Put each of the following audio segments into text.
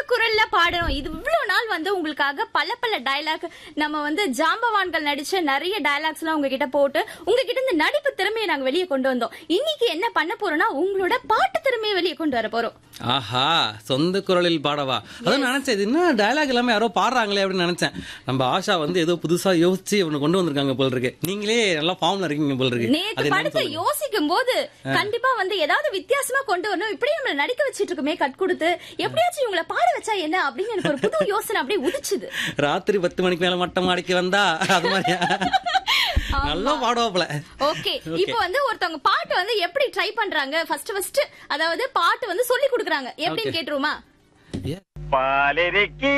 குரல்ல பாடணும் இது இவ்வளவு நாள் வந்து உங்களுக்காக பல பல டயலாக் நம்ம வந்து ஜாம்பவான்கள் நடிச்ச நிறைய டயலாக்ஸ் எல்லாம் உங்ககிட்ட போட்டு உங்ககிட்ட இந்த நடிப்பு திறமையை நாங்க வெளியே கொண்டு வந்தோம் இன்னைக்கு என்ன பண்ண போறோம்னா உங்களோட பாட்டு திறமையை வெளியே கொண்டு வர போறோம் ஆஹா சொந்த குரலில் பாடவா அதான் நினைச்சேன் இது என்ன டயலாக் எல்லாமே யாரோ பாடுறாங்களே அப்படின்னு நினைச்சேன் நம்ம ஆஷா வந்து ஏதோ புதுசா யோசிச்சு இவனை கொண்டு வந்திருக்காங்க போல இருக்கு நீங்களே நல்லா ஃபார்ம்ல இருக்கீங்க போல இருக்கு நேத்து அது என்னன்னு படத்தை சொல்லுங்க. யோசிக்கும் போது கண்டிப்பா வந்து ஏதாவது வித்தியாசமா கொண்டு வரணும் இப்படி நம்மள நடிக்க வச்சிட்டு இருக்குமே கட் கொடுத்து எப்படியாச்சும் இவங்கள பாட வச்சா என்ன அப்படின்னு எனக்கு ஒரு புது யோசனை அப்படியே உதிச்சுது ராத்திரி பத்து மணிக்கு மேல மட்டம் அடிக்க வந்தா அது மாதிரியா நல்லா பாடுவாப்ல ஓகே இப்போ வந்து ஒருத்தவங்க பாட்டு வந்து எப்படி ட்ரை பண்றாங்க ஃபர்ஸ்ட் ஃபர்ஸ்ட் அதாவது பாட்டு வந்து சொல்லி கொடுக்குறாங்க எப்படின்னு Okay. கேட்டுருமா പാലിരിക്കി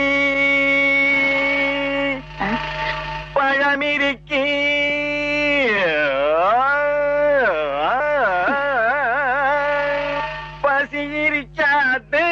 പഴമിരിക്കി പസിയിരിക്കാതെ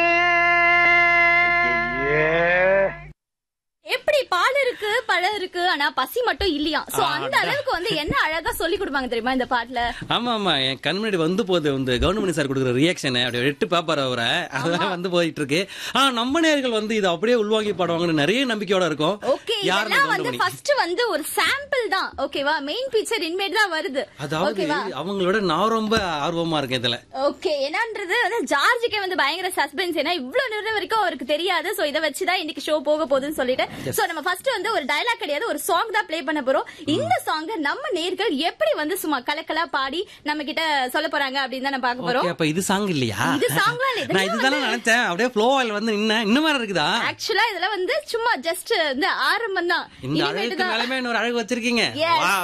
எப்படி பால் இருக்கு பழம் இருக்கு ஆனா பசி மட்டும் இல்லையா சோ அந்த ஆடா. அளவுக்கு வந்து என்ன அழகா சொல்லி கொடுப்பாங்க தெரியுமா இந்த பாட்டுல ஆமா ஆமா என் கண் முன்னாடி வந்து போகுது வந்து கவர்மெண்ட் சார் கொடுக்குற ரியாக்ஷன் அப்படியே எட்டு பாப்பாரு அவரை அதெல்லாம் வந்து போயிட்டு இருக்கு ஆனா நம்ம நேர்கள் வந்து இது அப்படியே உள்வாங்கி பாடுவாங்கன்னு நிறைய நம்பிக்கையோட இருக்கும் ஓகே யாருன்னு இதெல்லாம் வந்து கவுண்டமணி. ஃபர்ஸ்ட் வந்து ஒரு சாம்பிள் தான் ஓகேவா மெயின் பிக்சர் இனிமேட் தான் வருது அதாவது ஓகேவா அவங்களோட நான் ரொம்ப ஆர்வமா இருக்கேன் இதுல ஓகே என்னன்றது வந்து ஜார்ஜுக்கே வந்து பயங்கர சஸ்பென்ஸ் ஏன்னா இவ்வளவு நேரம் வரைக்கும் அவருக்கு தெரியாது சோ இத வச்சுதான் இன்னைக்கு ஷோ போக போகுதுன்னு சொல்லிட்டு சோ நம்ம ஃபர்ஸ்ட் வந்து ஒரு டயலாக் கிடையாது ஒரு சாங் தான் ப்ளே பண்ண போறோம் இந்த சாங்க நம்ம நேர்கள் எப்படி வந்து சும்மா கலக்கலா பாடி நம்ம கிட்ட சொல்ல போறாங்க அப்படின்னு தான் நம்ம பார்க்க போறோம் ஓகே அப்ப இது சாங் இல்லையா இது songலாம் இல்ல, நான் இதெல்லாம் இதுதானே நினைச்சேன் அப்படியே ஃப்ளோ ஆயில் வந்து இன்னும் இன்னும் வேற இருக்குதா ஆக்சுவலா இதெல்லாம் வந்து சும்மா ஜஸ்ட் இந்த ஆரம்பம் தான் இந்த அழகுக்கு மேலமே இன்னொரு அழகு வச்சிருக்கீங்க Yes. Wow.